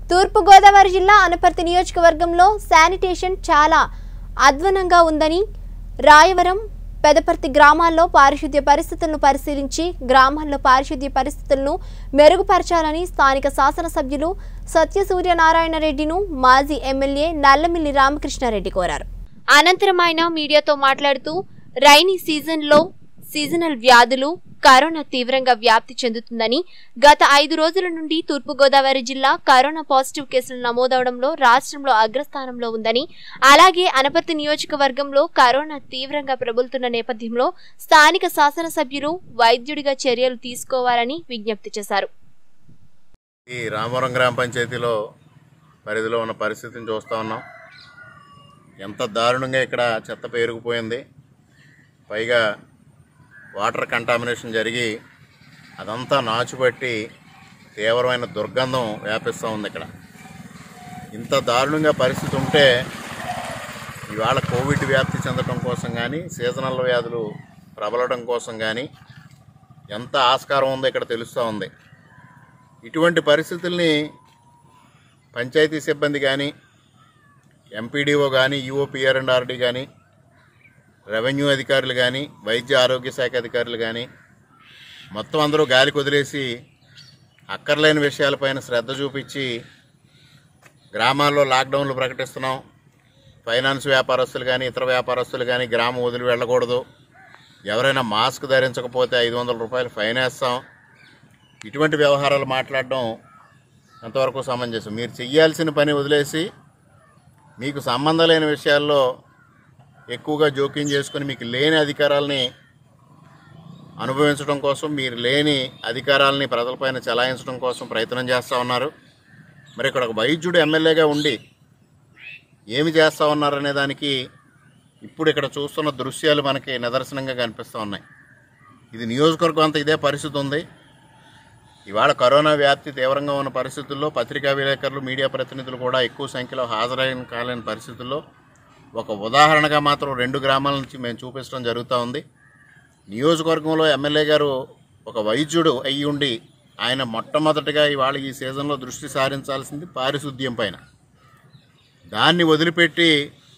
తూర్పుగోదావరి జిల్లా అనపర్తి నియోజకవర్గంలో శానిటేషన్ చాలా అధ్వానంగా ఉందని రాయవరం పెదపర్తి గ్రామాల్లో పారిశుద్ధ్య పరిస్థితులను పరిశీలించి గ్రామాల్లో పారిశుద్ధ్య పరిస్థితులను మెరుగుపరచాలని స్థానిక శాసనసభ్యులు సత్యసూర్యనారాయణ రెడ్డిను మాజీ ఎమ్మెల్యే నల్లమిల్లి రామకృష్ణారెడ్డి కోరారు అనంతరం ఆయన మీడియాతో మాట్లాడుతూ రైనీ సీజన్లో సీజనల్ వ్యాధులు కరోనా తీవ్రంగా వ్యాప్తి చెందుతుందని గత ఐదు రోజుల నుండి తూర్పుగోదావరి జిల్లా కరోనా పాజిటివ్ కేసులు నమోదవడంలో రాష్ట్రంలో అగ్రస్థానంలో ఉందని అలాగే అనపర్తి నియోజకవర్గంలో కరోనా తీవ్రంగా ప్రబలుతున్న నేపథ్యంలో స్థానిక శాసనసభ్యులు వైద్యుడిగా చర్యలు తీసుకోవాలని విజ్ఞప్తి చేశారు ఈ రామవరం గ్రామ పంచాయతీలో పరిధిలో ఉన్న పరిస్థితిని చూస్తూ ఉన్నాం ఎంత దారుణంగా ఇక్కడ చెత్త పేరుకుపోయింది పైగా వాటర్ కంటామినేషన్ జరిగి అదంతా నాచుపట్టి తీవ్రమైన దుర్గంధం వ్యాపిస్తూ ఉంది ఇక్కడ ఇంత దారుణంగా పరిస్థితి ఉంటే ఇవాళ కోవిడ్ వ్యాప్తి చెందడం కోసం కానీ సీజనల్ వ్యాధులు ప్రబలడం కోసం కానీ ఎంత ఆస్కారం ఉందో ఇక్కడ తెలుస్తూ ఉంది ఇటువంటి పరిస్థితుల్ని పంచాయతీ సిబ్బంది కానీ ఎంపీడీఓ కానీ యూఓపిఆర్ అండ్ ఆర్డీ కానీ రెవెన్యూ అధికారులు కానీ వైద్య ఆరోగ్య శాఖ అధికారులు కానీ మొత్తం అందరూ గాలి కుదిలేసి అక్కర్లేని విషయాలపైన శ్రద్ధ చూపించి గ్రామాల్లో లాక్డౌన్లు ప్రకటిస్తున్నాం ఫైనాన్స్ వ్యాపారస్తులు కానీ ఇతర వ్యాపారస్తులు కానీ గ్రామం వదిలి వెళ్ళకూడదు ఎవరైనా మాస్క్ ధరించకపోతే ఐదు వందల రూపాయలు ఫైన్ వేస్తాం ఇటువంటి వ్యవహారాలు మాట్లాడడం ఎంతవరకు సమంజసం మీరు చెయ్యాల్సిన పని వదిలేసి మీకు సంబంధం లేని విషయాల్లో ఎక్కువగా జోక్యం చేసుకొని మీకు లేని అధికారాలని అనుభవించడం కోసం మీరు లేని అధికారాలని ప్రజలపైన చెలాయించడం కోసం ప్రయత్నం చేస్తూ ఉన్నారు మరి ఇక్కడ ఒక వైద్యుడు ఎమ్మెల్యేగా ఉండి ఏమి చేస్తూ ఉన్నారనే దానికి ఇప్పుడు ఇక్కడ చూస్తున్న దృశ్యాలు మనకి నిదర్శనంగా కనిపిస్తూ ఉన్నాయి ఇది నియోజకవర్గం అంతా ఇదే పరిస్థితి ఉంది ఇవాళ కరోనా వ్యాప్తి తీవ్రంగా ఉన్న పరిస్థితుల్లో పత్రికా విలేకరులు మీడియా ప్రతినిధులు కూడా ఎక్కువ సంఖ్యలో హాజరైన కాలేని పరిస్థితుల్లో ఒక ఉదాహరణగా మాత్రం రెండు గ్రామాల నుంచి మేము చూపించడం జరుగుతూ ఉంది నియోజకవర్గంలో ఎమ్మెల్యే గారు ఒక వైద్యుడు అయ్యి ఉండి ఆయన మొట్టమొదటిగా ఇవాళ ఈ సీజన్లో దృష్టి సారించాల్సింది పారిశుద్ధ్యం పైన దాన్ని వదిలిపెట్టి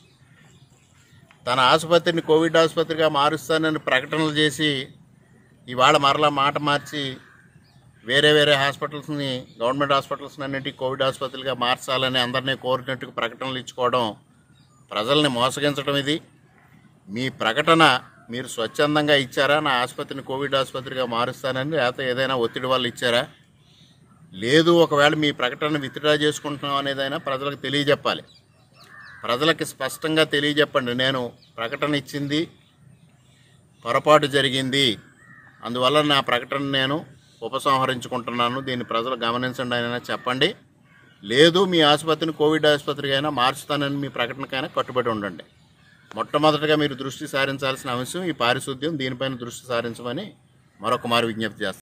తన ఆసుపత్రిని కోవిడ్ ఆసుపత్రిగా మారుస్తానని ప్రకటనలు చేసి ఇవాళ మరలా మాట మార్చి వేరే వేరే హాస్పిటల్స్ని గవర్నమెంట్ హాస్పిటల్స్ అన్నింటి కోవిడ్ ఆసుపత్రులుగా మార్చాలని అందరినీ కోరినట్టుగా ప్రకటనలు ఇచ్చుకోవడం ప్రజల్ని మోసగించడం ఇది మీ ప్రకటన మీరు స్వచ్ఛందంగా ఇచ్చారా నా ఆసుపత్రిని కోవిడ్ ఆసుపత్రిగా మారుస్తానని లేకపోతే ఏదైనా ఒత్తిడి వల్ల ఇచ్చారా లేదు ఒకవేళ మీ ప్రకటన విత్డ్రా చేసుకుంటున్నాం అనేదైనా ప్రజలకు తెలియజెప్పాలి ప్రజలకి స్పష్టంగా తెలియజెప్పండి నేను ప్రకటన ఇచ్చింది పొరపాటు జరిగింది అందువల్ల నా ప్రకటన నేను ఉపసంహరించుకుంటున్నాను దీన్ని ప్రజలు గమనించండి అయినా చెప్పండి లేదు మీ ఆసుపత్రిని కోవిడ్ ఆసుపత్రిగా అయినా మార్చుతానని మీ ప్రకటనకైనా కట్టుబడి ఉండండి మొట్టమొదటిగా మీరు దృష్టి సారించాల్సిన అంశం ఈ పారిశుద్ధ్యం దీనిపైన దృష్టి సారించమని మరొక మారు విజ్ఞప్తి చేస్తాను